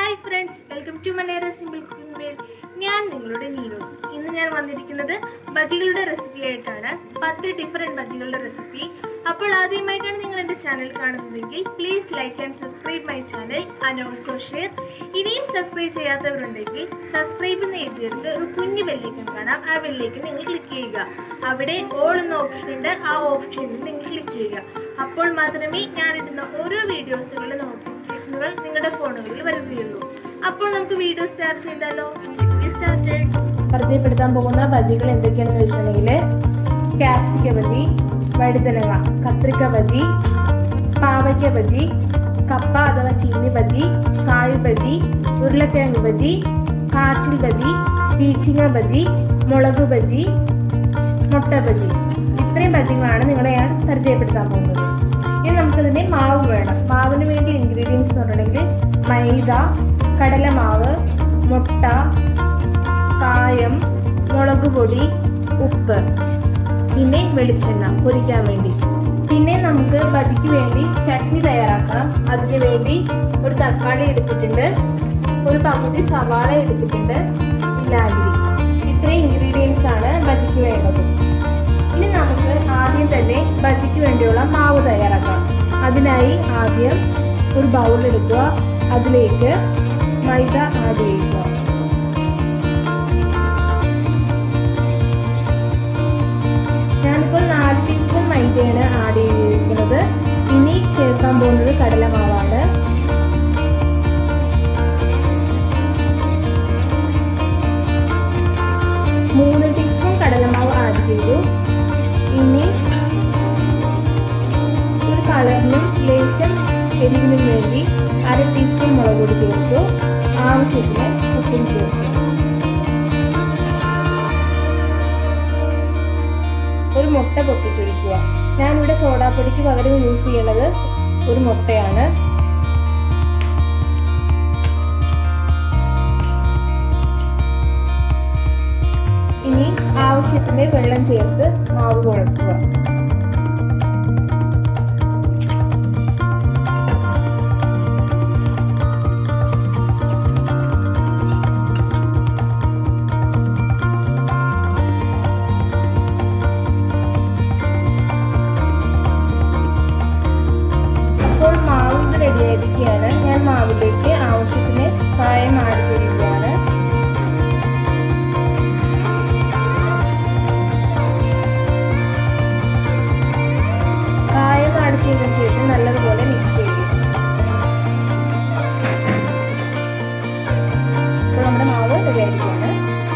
hi friends welcome to Malayala simple cooking world ഞാൻ നിങ്ങളുടെ നീനൂസ് ഇന്ന് ഞാൻ വന്നിരിക്കുന്നത് ബജികളുടെ റെസിപ്പി ആയിട്ടാണ് പത്ത് ഡിഫറെൻറ്റ് ബജികളുടെ റെസിപ്പി അപ്പോൾ ആദ്യമായിട്ടാണ് നിങ്ങൾ എൻ്റെ ചാനൽ കാണുന്നതെങ്കിൽ please like and subscribe my channel and also share ഇനിയും സബ്സ്ക്രൈബ് ചെയ്യാത്തവരുണ്ടെങ്കിൽ സബ്സ്ക്രൈബ് എന്ന് എഴുതിയെടുത്ത് ഒരു കുഞ്ഞു ബെല്ലേക്കൻ കാണാം ആ ബെല്ലേക്കൻ നിങ്ങൾ ക്ലിക്ക് ചെയ്യുക അവിടെ ഓൾ എന്ന ഓപ്ഷൻ ഉണ്ട് ആ ഓപ്ഷനിൽ നിങ്ങൾ ക്ലിക്ക് ചെയ്യുക അപ്പോൾ മാത്രമേ ഞാൻ ഇടുന്ന ഓരോ വീഡിയോസുകളുടെ നോട്ടിഫിക്കേഷനുകൾ നിങ്ങളുടെ ഫോണുകളിൽ വരികയുള്ളൂ അപ്പോൾ നമുക്ക് വീഡിയോ സ്റ്റാർട്ട് ചെയ്താലോ സ്റ്റാർട്ടഡ് പരിചയപ്പെടുത്താൻ പോകുന്ന ബജികൾ എന്തൊക്കെയാണെന്ന് വെച്ചിട്ടുണ്ടെങ്കിൽ ക്യാപ്സിക്ക ബജി വഴുതനങ്ങ കത്രിക്ക ബജി പാവയ്ക്ക ബജി കപ്പ അഥവാ ചീനി ബജി കായ് ബജി ഉരുളക്കിഴങ്ങ് ബജി കാച്ചിൽ ബജി പീച്ചിങ്ങ ബജി മുളക് ബജി മുട്ട ബജി ഇത്രയും ബജികളാണ് നിങ്ങളെ ഞാൻ പരിചയപ്പെടുത്താൻ പോകുന്നത് ഇനി നമുക്കതിന് മാവ് വേണം മാവിന് വേണ്ടി ഇൻഗ്രീഡിയൻസ് എന്ന് പറഞ്ഞിട്ടുണ്ടെങ്കിൽ മൈദ കടലമാവ് മുട്ട കായം മുളക് പൊടി ഉപ്പ് പിന്നെ വെളിച്ചെണ്ണ പൊരിക്കാൻ വേണ്ടി പിന്നെ നമുക്ക് ബജിക്ക് വേണ്ടി ചട്നി തയ്യാറാക്കണം അതിന് വേണ്ടി ഒരു തക്കാളി എടുത്തിട്ടുണ്ട് ഒരു പകുതി സവാള എടുത്തിട്ടുണ്ട് വിനാഗിരി ഇത്രയും ഇൻഗ്രീഡിയൻസ് ആണ് ബജിക്ക് വേണ്ടത് ഇനി നമുക്ക് ആദ്യം തന്നെ ബജിക്ക് വേണ്ടിയുള്ള മാവ് തയ്യാറാക്കാം അതിനായി ആദ്യം ഒരു ബൗൾ എടുക്കുക അതിലേക്ക് മൈദ ആഡ് ചെയ്യുക ഞാനിപ്പോൾ നാല് ടീസ്പൂൺ മൈദയാണ് ആഡ് ചെയ്തിരിക്കുന്നത് ഇനി ചേർക്കാൻ പോകുന്നത് കടലമാവാണ് മൂന്ന് ടീസ്പൂൺ കടലമാവ് ആഡ് ചെയ്തു ഇനി ഒരു കളറിനും ലേശം എരിവിനും വേണ്ടി അര ടീസ്പൂൺ മുളക് പൊടി ചേർത്തു ആവശ്യത്തിന് ഉപ്പും ചേർത്തു ഒരു മുട്ട പൊട്ടിച്ചൊഴിക്കുക ഞാനിവിടെ സോഡാപ്പൊടിക്ക് പകരം യൂസ് ചെയ്യുന്നത് ഒരു മുട്ടയാണ് ഇനി ആവശ്യത്തിന് വെള്ളം ചേർത്ത് മാവ് കുഴക്കുക അപ്പോൾ മാവ് ഇത് റെഡിയായിരിക്കുകയാണ് ഞാൻ മാവിലേക്ക് ആവശ്യത്തിന് കായം ആഡ് ചെയ്യുകയാണ് കായം ആഡ് ചെയ്തതിനു ശേഷം നല്ലതുപോലെ മിക്സ് ചെയ്യുക അപ്പോൾ നമ്മുടെ മാവ് റെഡിയായിരിക്കുകയാണ്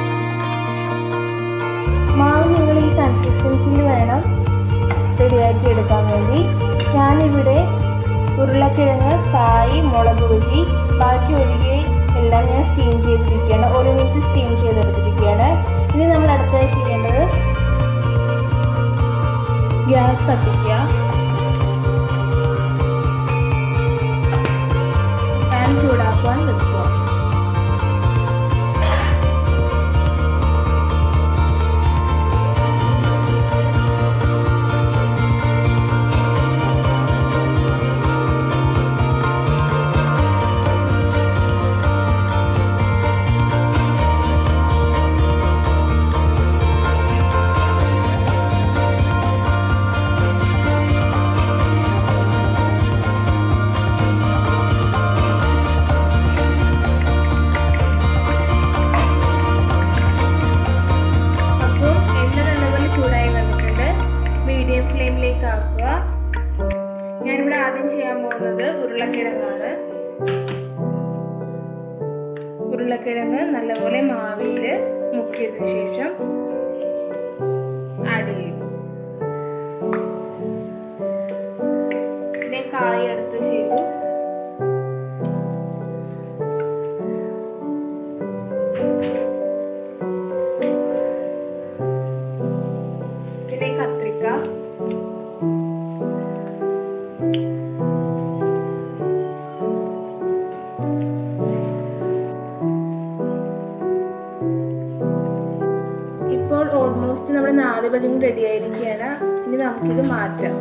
മാവ് നിങ്ങൾ ഈ കൺസിസ്റ്റൻസിയിൽ വേണം റെഡിയാക്കി എടുക്കാൻ വേണ്ടി ഞാനിവിടെ ഉരുളക്കിഴങ്ങ് കായ് മുളക് ബജി ബാക്കി ഒഴികെ എല്ലാം ഞാൻ സ്റ്റീം ചെയ്തിരിക്കുകയാണ് ഒരു മിനിറ്റ് സ്റ്റീം ചെയ്തെടുത്തിരിക്കുകയാണ് ഇനി നമ്മൾ അടുത്തത് ചെയ്യേണ്ടത് ഗ്യാസ് കത്തിക്കുക പാൻ ചൂടാക്കുവാൻ വെക്കുക അപ്പോൾ എണ്ണ നല്ലപോലെ ചൂടായി വന്നിട്ടുണ്ട് മീഡിയം ഫ്ലെയിമിലേക്ക് ആക്കുക ഞാനിവിടെ ആദ്യം ചെയ്യാൻ പോകുന്നത് ഉരുളക്കിഴങ്ങാണ് ഉരുളക്കിഴങ്ങ് നല്ലപോലെ മാവിയിൽ മുക്കിയതിനു ശേഷം ആഡ് ചെയ്യും പിന്നെ കായ എടുത്ത് ചെയ്തു പിന്നെ കത്രിക്ക ഇപ്പോൾ ഓൾമോസ്റ്റ് നമ്മുടെ നാല് ബജും റെഡി ആയിരിക്കുകയാണ് ഇനി നമുക്കിത് മാറ്റാം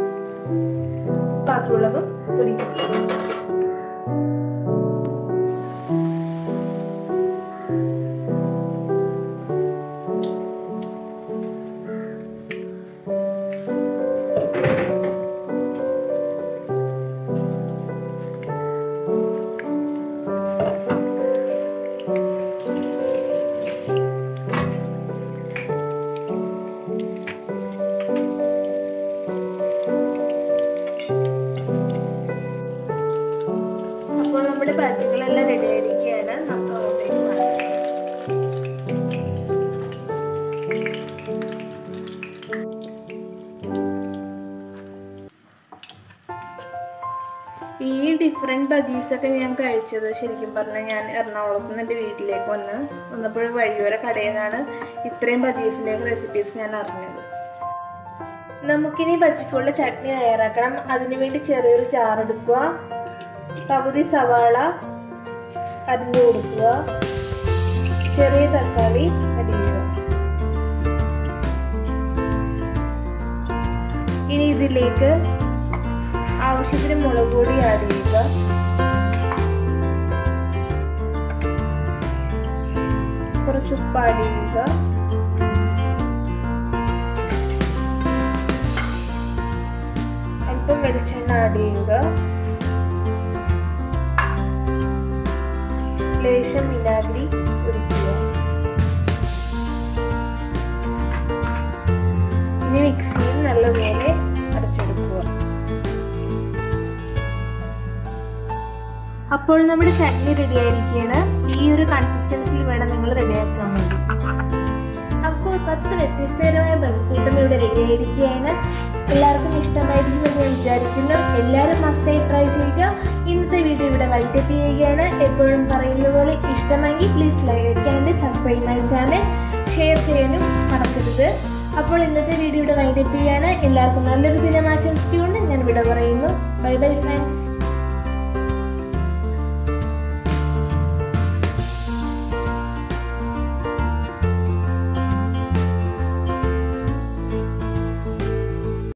ബാക്കിയുള്ളതും പൊരിക്കും അപ്പോൾ നമ്മുടെ ബജികളെല്ലാം റെഡി ആയിരിക്കുകയാണ് നമുക്ക് അങ്ങോട്ടേക്ക് മാറ്റാം ഈ ഡിഫറെൻറ്റ് ബജീസൊക്കെ ഞാൻ കഴിച്ചത് ശരിക്കും പറഞ്ഞാൽ ഞാൻ എറണാകുളത്ത് നിന്ന് എൻ്റെ വീട്ടിലേക്ക് വന്ന് വന്നപ്പോൾ വഴിയോര കടയിൽ നിന്നാണ് ഇത്രയും ബജീസിൻ്റെ റെസിപ്പീസ് ഞാൻ അറിഞ്ഞത് നമുക്കിനി ബജിക്കുള്ള ചട്നി തയ്യാറാക്കണം അതിനുവേണ്ടി ചെറിയൊരു ചാറെടുക്കുക പകുതി സവാള അരിഞ്ഞു കൊടുക്കുക ചെറിയ തക്കാളി അരിയുക ഇനി ഇതിലേക്ക് ആവശ്യത്തിന് മുളക് പൊടി ആഡ് ചെയ്യുക കുറച്ച് ഉപ്പ് ആഡ് ചെയ്യുക അല്പം വെളിച്ചെണ്ണ ആഡ് ചെയ്യുക ലേശം വിനാഗിരി ഒഴിക്കുക ഇനി മിക്സിയിൽ നല്ലപോലെ അടച്ചെടുക്കുക അപ്പോൾ നമ്മുടെ ചട്നി റെഡി ആയിരിക്കുകയാണ് ഈ ഒരു കൺസിസ്റ്റൻസിയിൽ വേണം നിങ്ങൾ റെഡിയാക്കാൻ വേണ്ടി അപ്പോൾ പത്ത് വ്യത്യസ്തകരമായ ബസ്കൂട്ടം ഇവിടെ റെഡി ആയിരിക്കുകയാണ് എല്ലാവർക്കും ഇഷ്ടമായിരിക്കുമെന്ന് ഞാൻ വിചാരിക്കുന്നു എല്ലാവരും മസ്റ്റായി ട്രൈ ചെയ്യുക ഇന്നത്തെ വീഡിയോ ഇവിടെ വൈൻഡപ്പ് ചെയ്യുകയാണ് എപ്പോഴും പറയുന്ന പോലെ ഇഷ്ടമെങ്കിൽ please like and subscribe my channel share ചെയ്യാനും മറക്കരുത് അപ്പോൾ ഇന്നത്തെ വീഡിയോ ഇവിടെ വൈൻഡപ്പ് ചെയ്യാണ് എല്ലാവർക്കും നല്ലൊരു ദിനം ആശംസിച്ചുകൊണ്ട് ഞാൻ ഇവിടെ പറയുന്നു ബൈ ബൈ ഫ്രണ്ട്സ്